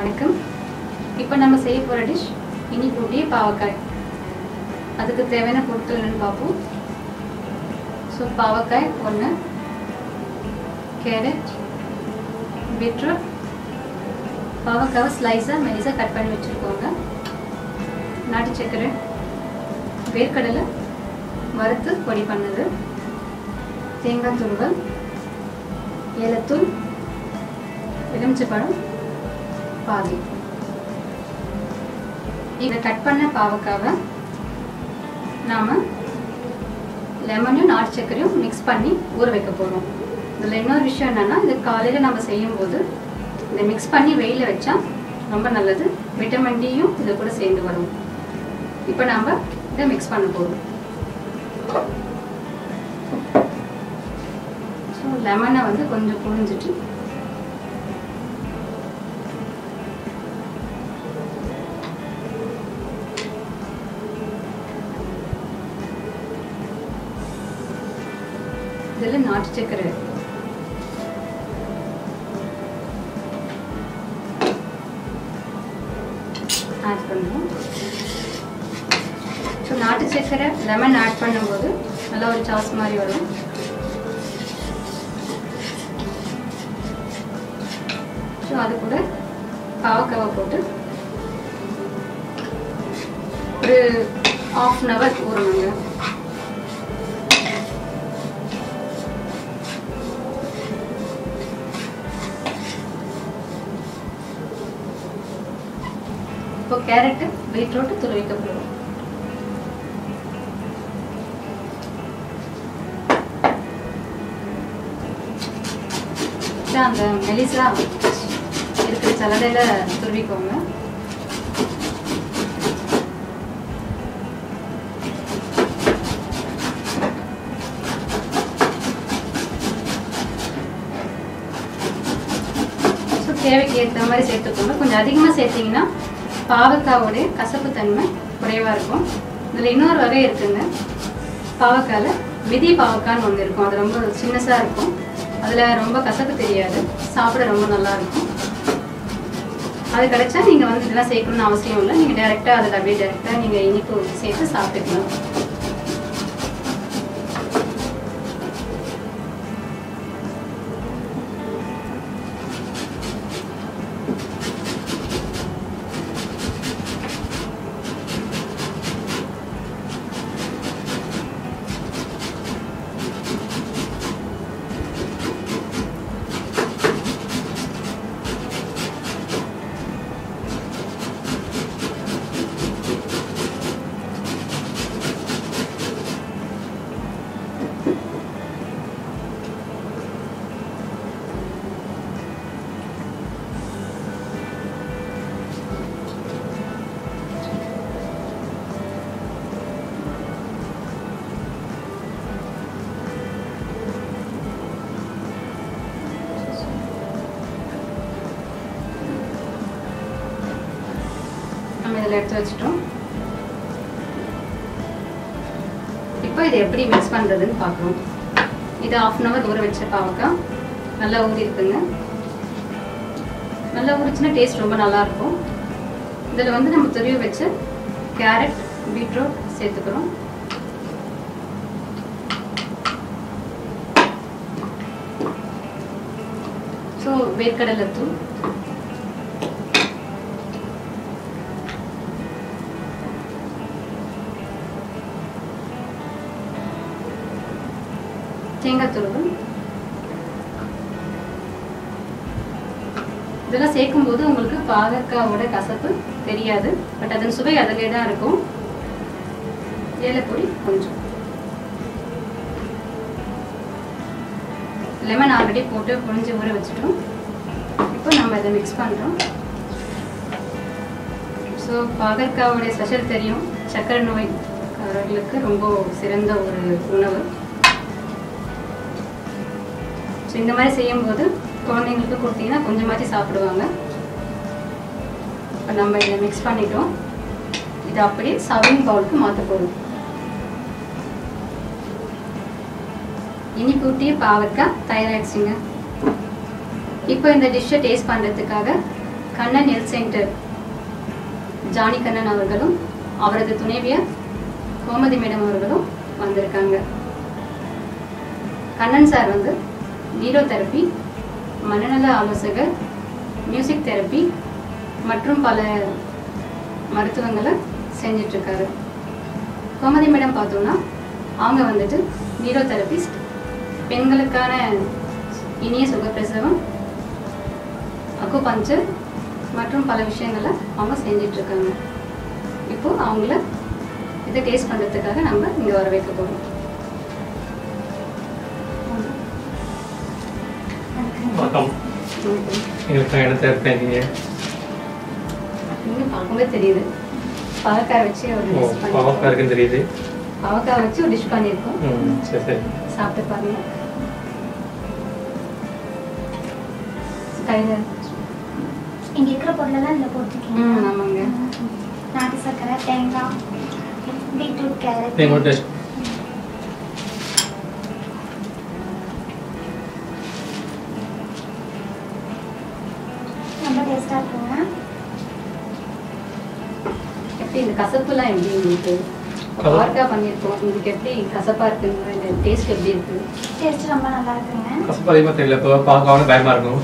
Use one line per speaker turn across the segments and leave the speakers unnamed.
வணக்கம் இப்போ நம்ம செய்ய போகிற டிஷ் இனி கூட்டி பாவக்காய் அதுக்கு தேவையான பொருட்கள் என்னன்னு பார்ப்போம் ஸோ பாவக்காய் ஒன்று கேரட் பீட்ரூட் பாவக்காவை ஸ்லைஸாக மெலிசாக கட் பண்ணி வச்சுருக்கோங்க நாட்டு சர்க்கரை வேர்க்கடலை வறுத்து பொடி பண்ணது தேங்காய் துருவல் ஏலத்தூள் எலுமிச்சைப்பழம் பாதி இதை கட் பண்ண பாவக்காவை நாம் லெமனையும் நாட்டு சர்க்கரையும் மிக்ஸ் பண்ணி ஊற வைக்க போகிறோம் இதில் இன்னொரு விஷயம் என்னென்னா இது காலையில் நம்ம செய்யும்போது இதை மிக்ஸ் பண்ணி வெயிலில் வச்சா ரொம்ப நல்லது விட்டமின் டியும் இது கூட சேர்ந்து வரும் இப்போ நாம் இதை மிக்ஸ் பண்ண போகிறோம் ஸோ லெமனை வந்து கொஞ்சம் புழிஞ்சிட்டு இதில் நாட்டு சர்க்கரை ஆட் பண்ணுறோம் ஸோ நாட்டு சர்க்கரை லெமன் ஆட் பண்ணும்போது நல்லா ஒரு சாஸ் மாதிரி வரும் ஸோ அது கூட பாவக்காவை போட்டு ஒரு ஆஃப் அன் ஹவர் ஊறணுங்க இப்போ கேரட்டு பீட்ரூட் துருவிக்க போகிறோம் அந்த மெலிசா இருக்கிற சலடையில் துருவிக்கோங்க ஸோ தேவைக்கு ஏற்ற மாதிரி சேர்த்துக்கோங்க கொஞ்சம் அதிகமாக சேர்த்திங்கன்னா பாவக்காவோடைய கசப்பு தன்மை குறைவாக இருக்கும் இதில் இன்னொரு வகை இருக்குங்க பாவக்காயில் விதி பாவக்கான்னு ஒன்று இருக்கும் அது ரொம்ப சின்னசாக இருக்கும் அதில் ரொம்ப கசப்பு தெரியாது சாப்பிட ரொம்ப நல்லா இருக்கும் அது கிடைச்சா நீங்கள் வந்து இதெல்லாம் சேர்க்கணும்னு அவசியம் இல்லை நீங்கள் டேரெக்டாக அதில் அப்படியே டேரெக்டாக நீங்கள் இனிப்பு சேர்த்து சாப்பிட்டுக்கலாம் நம்ம இதில் எடுத்து வச்சிட்டோம் இப்போ இதை எப்படி மிக்ஸ் பண்ணுறதுன்னு பார்க்குறோம் இது ஆஃப் அன் ஹவர் ஊற வச்ச பாவக்காய் நல்லா ஊறி இருக்குங்க நல்லா ஊறிச்சுன்னா டேஸ்ட் ரொம்ப நல்லா இருக்கும் இதில் வந்து நம்ம துருவி வச்ச கேரட் பீட்ரூட் சேர்த்துக்கிறோம் ஸோ வேர்க்கடலை தூள் தேங்காய் துருவல் இதெல்லாம் சேர்க்கும்போது உங்களுக்கு பாகக்காவோட கசப்பு தெரியாது பட் அதன் சுவை அதிலே தான் இருக்கும் ஏலப்பொடி கொஞ்சம் லெமன் ஆல்ரெடி போட்டு புழிஞ்சு ஊற வச்சுட்டோம் இப்போ நம்ம இதை மிக்ஸ் பண்ணுறோம் ஸோ பாகற்காவுடைய ஸ்பெஷல் தெரியும் சர்க்கரை நோய்க்காரர்களுக்கு ரொம்ப சிறந்த ஒரு உணவு ஸோ இந்த மாதிரி செய்யும்போது குழந்தைங்களுக்கு கொடுத்தீங்கன்னா கொஞ்சமாச்சு சாப்பிடுவாங்க இப்போ நம்ம இதை மிக்ஸ் பண்ணிட்டோம் இதை அப்படியே சர்விங் பவுலுக்கு மாற்ற போகிறோம் இனிப்பூட்டிய பாவக்காய் தயாராகிடுச்சுங்க இப்போ இந்த டிஷ்ஷை டேஸ்ட் பண்ணுறதுக்காக கண்ணன் ஹெல்த் சென்டர் ஜானி கண்ணன் அவர்களும் அவரது துணைவியார் கோமதி மேடம் அவர்களும் வந்திருக்காங்க கண்ணன் சார் வந்து நீரோ தெரப்பி மனநல ஆலோசகர் மியூசிக் தெரப்பி மற்றும் பல மருத்துவங்களை செஞ்சிட்ருக்காரு கோமதி மேடம் பார்த்தோம்னா அவங்க வந்துட்டு நீரோ தெரபிஸ்ட் பெண்களுக்கான இனிய சுகப்பிரசவம் அக்குபஞ்சர் மற்றும் பல விஷயங்களை அவங்க செஞ்சுட்டு இருக்காங்க இப்போ அவங்கள இதை டேஸ்ட் பண்ணுறதுக்காக நம்ம இங்கே வர வைக்க போகிறோம்
வணக்கம் எங்களுக்கு என்ன தேவைப்படுறீங்க
நீங்கள் பார்க்கும்போது தெரியுது பாவக்காய் வச்சு ஒரு
ஓ
டிஷ்
பாவக்கா
பண்ணியிருக்கோம்
இருக்குன்னு தெரியுது
பாவக்காய் வச்சு ஒரு டிஷ் பண்ணியிருக்கோம்
ம் சரி சரி
சாப்பிட்டு பாருங்க கையில்
இங்க இருக்கிற பொருளெல்லாம் இதுல
ம்
போட்டுருக்கீங்க
ஆமாங்க
நாட்டு சர்க்கரை தேங்காய் பீட்ரூட் கேரட்
நீங்கள் ஒரு டெஸ்ட்
ரொம்ப டேஸ்டா இருக்குங்க
எப்படி இந்த கசப்புலாம் எப்படி உங்களுக்கு
கசப்பு?
பாவக்காய் பண்ணியிருக்கோம் உங்களுக்கு எப்படி கசப்பாக இருக்குங்க இந்த டேஸ்ட் எப்படி இருக்குது
டேஸ்ட் ரொம்ப நல்லா இருக்குங்க
கசப்பு அதிகமாக தெரியல இப்போ பார்க்க பயமாக இருக்கும்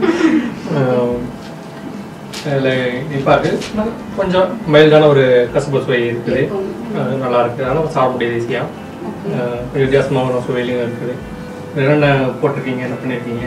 அதில் இப்போ இருக்கு கொஞ்சம் மைல்டான ஒரு கசப்பு சுவை இருக்குது
இருக்கும்.
அது நல்லா இருக்குது அதனால் சாப்பிட முடியாது ஈஸியாக
ஓகே
கொஞ்சம் வித்தியாசமான சுவையிலையும் இருக்குது என்னென்ன போட்டிருக்கீங்க என்ன பண்ணியிருக்கீங்க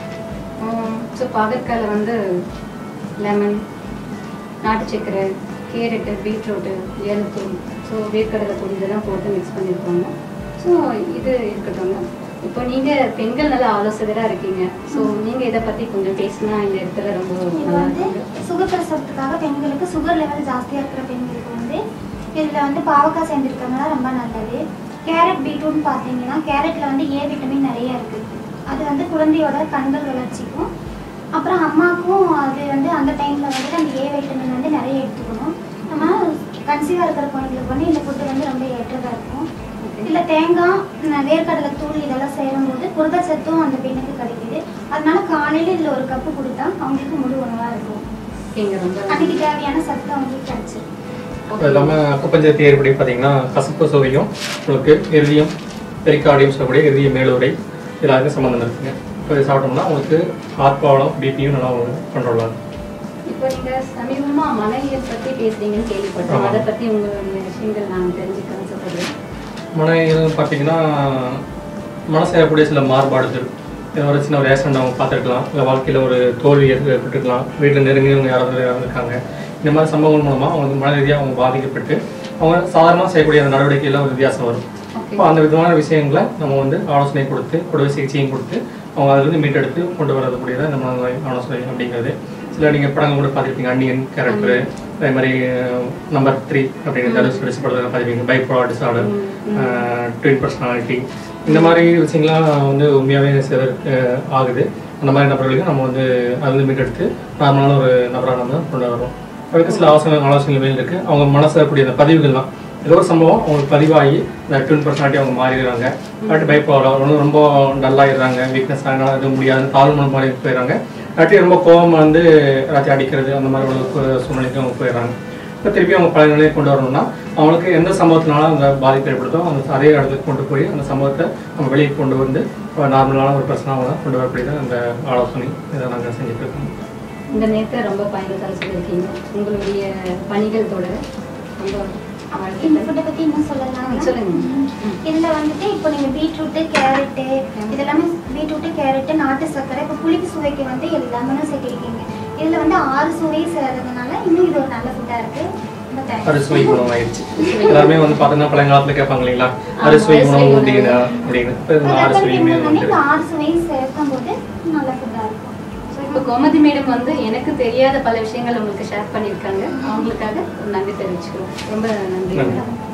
ஸோ பாகற்காயில் வந்து லெமன் நாட்டு சக்கரை கேரட்டு பீட்ரூட்டு ஏலத்தூள் ஸோ வேர்க்கடலை பொடி இதெல்லாம் போட்டு மிக்ஸ் பண்ணியிருப்பாங்க ஸோ இது இருக்கட்டும் இப்போ நீங்கள் பெண்கள் நல்ல ஆலோசகராக இருக்கீங்க ஸோ நீங்கள் இதை பற்றி கொஞ்சம் பேசினா இந்த இடத்துல ரொம்ப
இது
நல்லா
வந்து
இருக்கும்
சுகப்பிரசவத்துக்காக பெண்களுக்கு சுகர் லெவல் ஜாஸ்தியா இருக்கிற பெண்களுக்கு வந்து இதுல வந்து பாவக்காய் சேர்ந்துருக்கறதுனால ரொம்ப நல்லது கேரட் பீட்ரூட்னு பார்த்தீங்கன்னா கேரட்ல வந்து ஏ விட்டமின் நிறைய இருக்கு அது வந்து குழந்தையோட கண்கள் வளர்ச்சிக்கும் அப்புறம் அம்மாக்கும் அது வந்து அந்த டைம்ல வந்து அந்த ஏ விட்டமின் வந்து நிறைய எடுத்துக்கணும் நம்ம கன்சீவாக இருக்கிற பொண்ணுங்களுக்கு வந்து இந்த ஃபுட்டு வந்து ரொம்ப ஏற்றதா இருக்கும்
Okay.
இதுல தேங்காய் ந- வேர்க்கடலை தூள் இதெல்லாம் சேரும்போது புரதச்சத்தும் அந்த பெண்ணுக்கு கிடைக்குது அதனால காலையில இதுல ஒரு கப்பு கொடுத்தா அவங்களுக்கு முழு உணவா இருக்கும்
ஓகேங்க ரொம்ப
அன்னைக்கு தேவையான சத்து அவங்களுக்கு கிடைச்சிரும்
அது இல்லாமல் அக்குப்பஞ்சர் தேர்வுப்படி பார்த்தீங்கன்னா கசப்பு சுவையும் உங்களுக்கு இறுதியம் பெரிக்கார்டியம் சொல்லக்கூடிய இறுதிய மேலுரை எல்லாருக்கும் சம்மந்தம் இருக்குங்க இப்போ இது சாப்பிட்டோம்னா உங்களுக்கு ஹார்ட் ப்ராப்ளம் பிபியும் நல்லா கண்ட்ரோல் ஆகும்
இப்போ நீங்க சமீபமா மனைவியல் பத்தி பேசுறீங்கன்னு கேள்விப்பட்டோம்
ஆமா.
அதை பத்தி உங்களுடைய விஷயங்கள் நான் தெரிஞ்சுக்க ஆசைப்படுறேன்
மனையில் பார்த்தீங்கன்னா மனசு ஏற்படைய சில மாறுபாடுகள் ஏதோ ஒரு சின்ன ஒரு ஆக்சிடென்ட் அவங்க பார்த்துருக்கலாம் இல்லை வாழ்க்கையில் ஒரு தோல்வி ஏற்பட்டுருக்கலாம் வீட்டில் நெருங்கியவங்க யாராவது இருந்திருக்காங்க இந்த மாதிரி சம்பவங்கள் மூலமாக அவங்களுக்கு மன ரீதியாக அவங்க பாதிக்கப்பட்டு அவங்க சாதாரணமாக செய்யக்கூடிய அந்த நடவடிக்கையில் ஒரு வித்தியாசம் வரும்
ஓகே
இப்போ அந்த விதமான விஷயங்களை நம்ம வந்து ஆலோசனை கொடுத்து கூடவே சிகிச்சையும் கொடுத்து அவங்க அதிலிருந்து மீட்டெடுத்து கொண்டு வரக்கூடியதான் நம்ம ஆலோசனை அப்படிங்கிறது சில நீங்கள் படங்கள் கூட பார்த்துருப்பீங்க அன்னியன் கேரக்டர் அதே மாதிரி நம்பர் த்ரீ அப்படிங்கிற தனுஷ் நடிச்ச படத்தில் பார்த்துருப்பீங்க பைப்போலா டிசார்டர் ட்வின் பர்சனாலிட்டி இந்த மாதிரி விஷயங்கள்லாம் வந்து உண்மையாகவே சிலர் அஹ், ஆகுது அந்த மாதிரி நபர்களுக்கு நம்ம வந்து அதிலிருந்து மீட்டெடுத்து நார்மலான ஒரு நபராக நம்ம கொண்டு வரோம் அதுக்கு சில ஆலோசனை ஆலோசனைகள் இருக்கு அவங்க மனசில் இருக்கக்கூடிய அந்த பதிவுகள்லாம் ஏதோ ஒரு சம்பவம் அவங்களுக்கு பதிவாகி இந்த ட்வின் பர்சனாலிட்டி அவங்க மாறிடுறாங்க இல்லாட்டி பயப்படலாம் ஒன்று ரொம்ப டல்லாகிடுறாங்க வீக்னஸ் ஆகினாலும் அது முடியாது தாழ்வு மனம் மாதிரி போயிடுறாங்க இல்லாட்டி ரொம்ப கோபம் வந்து எல்லாத்தையும் அடிக்கிறது அந்த மாதிரி ஒரு கு- சூழ்நிலைக்கு அவங்க போயிடுறாங்க இப்போ திருப்பி அவங்க பழைய நிலையை கொண்டு வரணும்னா அவங்களுக்கு எந்த சம்பவத்தினால அந்த பாதிப்பு ஏற்படுதோ அந்த அதே இடத்துக்கு கொண்டு போய் அந்த சம்பவத்தை நம்ம வெளியே கொண்டு வந்து ஒரு நார்மலான ஒரு பிரச்சனை கொண்டு வரக்கூடியது அந்த ஆலோசனை இதை நாங்கள் செஞ்சுட்டு இருக்கோம்
இந்த நேரத்தை ரொம்ப பயனுள்ளதாக சொல்லியிருக்கீங்க உங்களுடைய பணிகள் தொடர ரொம்ப
இந்த
வாழ்த்துக்கள்.
ஃபுட்டை பத்தி இன்னும் சொல்லலாம்
ம், சொல்லுங்க ம்.
இதுல வந்துட்டு இப்போ நீங்க பீட்ரூட்டு கேரட்டு இதெல்லாமே பீட்ரூட்டு கேரட்டு நாட்டு சர்க்கரை இப்போ புளிப்பு சுவைக்கு வந்து எல்லாமே சேர்த்திருக்கீங்க இதுல வந்து ஆறு சுவை சேர்றதுனால இன்னும் இது ஒரு நல்ல ஃபுட்டா இருக்கு ரொம்ப thanks.
அறுசுவை உணவு ஆயிடுச்சு எல்லாருமே வந்து பார்த்தீங்கன்னா பழைய காலத்துல கேட்பாங்க இல்லைங்களா
ஆமா,
அறுசுவை
அறுசுவை
உணவு
உணவு.
அப்படின்னா அப்படின்னு இப்போ இந்த
இப்போ
அறுசுவையுமே
வந்து
வந்து
இந்த ஆறு சுவையும் சேர்க்கும் போது நல்ல ஃபுட்டா இருக்கும்
ஸோ இப்போ கோமதி மேடம் வந்து எனக்கு தெரியாத பல விஷயங்கள் உங்களுக்கு ஷேர் பண்ணியிருக்காங்க அவங்களுக்காக ஒரு நன்றி தெரிவிச்சுக்கிறோம் ரொம்ப நன்றி
நன்றி.
மேடம்